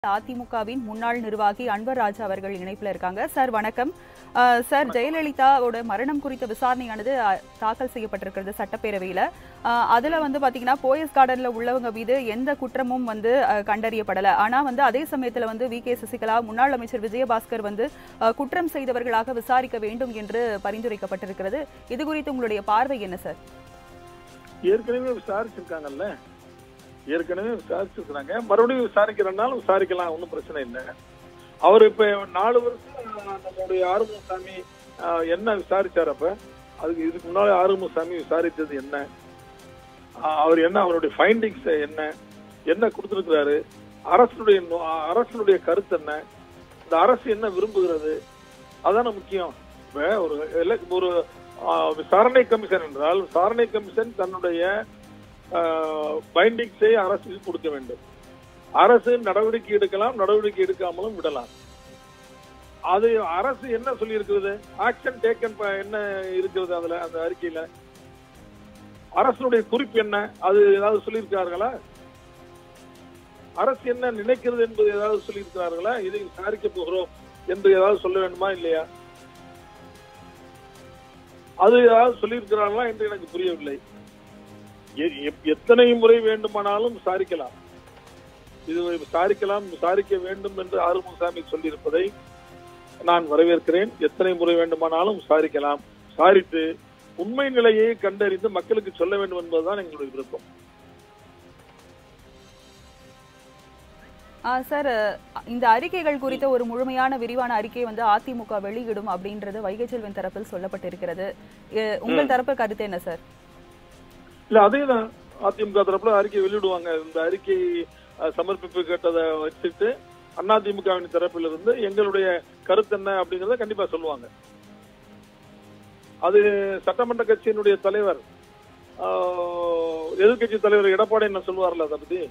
அதிமுகவின் முன்னாள் நிர்வாகி அன்வர் ராஜா அவர்கள் இணைப்புல இருக்காங்க சார் வணக்கம் அஹ், சார் ஜெயலலிதாவோட மரணம் குறித்த விசாரணையானது அஹ், தாக்கல் செய்யப்பட்டிருக்கிறது சட்டப்பேரவையில அஹ், அதுல வந்து பாத்தீங்கன்னா போயஸ் கார்டன்ல உள்ளவங்க மீது எந்த குற்றமும் வந்து அஹ், கண்டறியப்படல ஆனா வந்து அதே சமயத்துல வந்து வி கே சசிகலா முன்னாள் அமைச்சர் விஜயபாஸ்கர் வந்து அஹ், குற்றம் செய்தவர்களாக விசாரிக்க வேண்டும் என்று பரிந்துரைக்கப்பட்டிருக்கிறது இது குறித்து உங்களுடைய பார்வை என்ன சார் ஏற்கனவே விசாரிச்சிருக்காங்கல்ல ஏற்கனவே விசாரிச்சிருக்காங்க மறுபடியும் விசாரிக்கிறனாலும் விசாரிக்கலாம் ஒன்றும் பிரச்சனை இல்லை அவர் இப்ப நாலு வருஷம் நம்மளுடைய ஆறுமுகசாமி ஆஹ், என்ன விசாரிச்சார் அப்ப அதுக்கு இதுக்கு முன்னாடி ஆறுமுகசாமி விசாரித்தது என்ன ஆஹ், அவர் என்ன அவருடைய ஃபைண்டிங்ஸ் என்ன என்ன கொடுத்திருக்கிறாரு அரசுடைய நோ- அரசுடைய கருத்து என்ன இந்த அரசு என்ன விரும்புகிறது அதான முக்கியம் இப்ப ஒரு ele- ஒரு ஆஹ், விசாரணை கமிஷன் என்றால் விசாரணை கமிஷன் தன்னுடைய பைண்டிங்ஸை அரசுக்கு கொடுக்க வேண்டும் அரசு நடவடிக்கை எடுக்கலாம் நடவடிக்கை எடுக்காமலும் விடலாம் அது அரசு என்ன சொல்லி இருக்கிறது ஆக்ஷன் டேக்கன் என்ன இருக்கிறது அதுல அந்த அறிக்கையில அரசுடைய குறிப்பு என்ன அது ஏதாவது சொல்லியிருக்கிறார்களா அரசு என்ன நினைக்கிறது என்பது ஏதாவது சொல்லியிருக்கிறார்களா இதை விசாரிக்க போகிறோம் என்று ஏதாவது சொல்ல வேண்டுமா இல்லையா அது ஏதாவது சொல்லியிருக்கிறார்களா என்று எனக்கு புரியவில்லை எ- எப்- எத்தனை முறை வேண்டுமானாலும் விசாரிக்கலாம் இது விசாரிக்கலாம் விசாரிக்க வேண்டும் என்று ஆறுமுகசாமி சொல்லியிருப்பதை நான் வரவேற்கிறேன் எத்தனை முறை வேண்டுமானாலும் விசாரிக்கலாம் விசாரித்து உண்மை நிலையை கண்டறிந்து மக்களுக்கு சொல்ல வேண்டும் என்பதுதான் எங்களுடைய விருப்பம் ஆ, சார் அஹ், இந்த அறிக்கைகள் குறித்த ஒரு முழுமையான விரிவான அறிக்கையை வந்து அதிமுக வெளியிடும் அப்படின்றது வைகை செல்வன் தரப்பில் சொல்லப்பட்டிருக்கிறது எ- உங்கள் தரப்பு கருத்து என்ன சார் இல்ல அதேதான் அதிமுக தரப்புல அறிக்கை வெளியிடுவாங்க இந்த அறிக்கை அஹ், சமர்ப்பிப்பு கேட்டதை வச்சுட்டு அதிமுகவின் தரப்பிலிருந்து எங்களுடைய கருத்து என்ன அப்படிங்கறத கண்டிப்பா சொல்லுவாங்க அது சட்டமன்ற கட்சியினுடைய தலைவர் எதிர்கட்சி தலைவர் எடப்பாடி என்ன சொல்லுவார்ல அதை பத்தி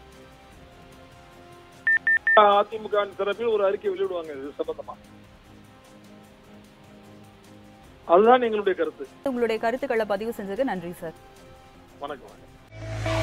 அதிமுக தரப்பில் ஒரு அறிக்கை வெளியிடுவாங்க இது சம்பந்தமா அதுதான் எங்களுடைய கருத்து உங்களுடைய கருத்துக்களை பதிவு செஞ்சதுக்கு நன்றி சார் வணக்கம்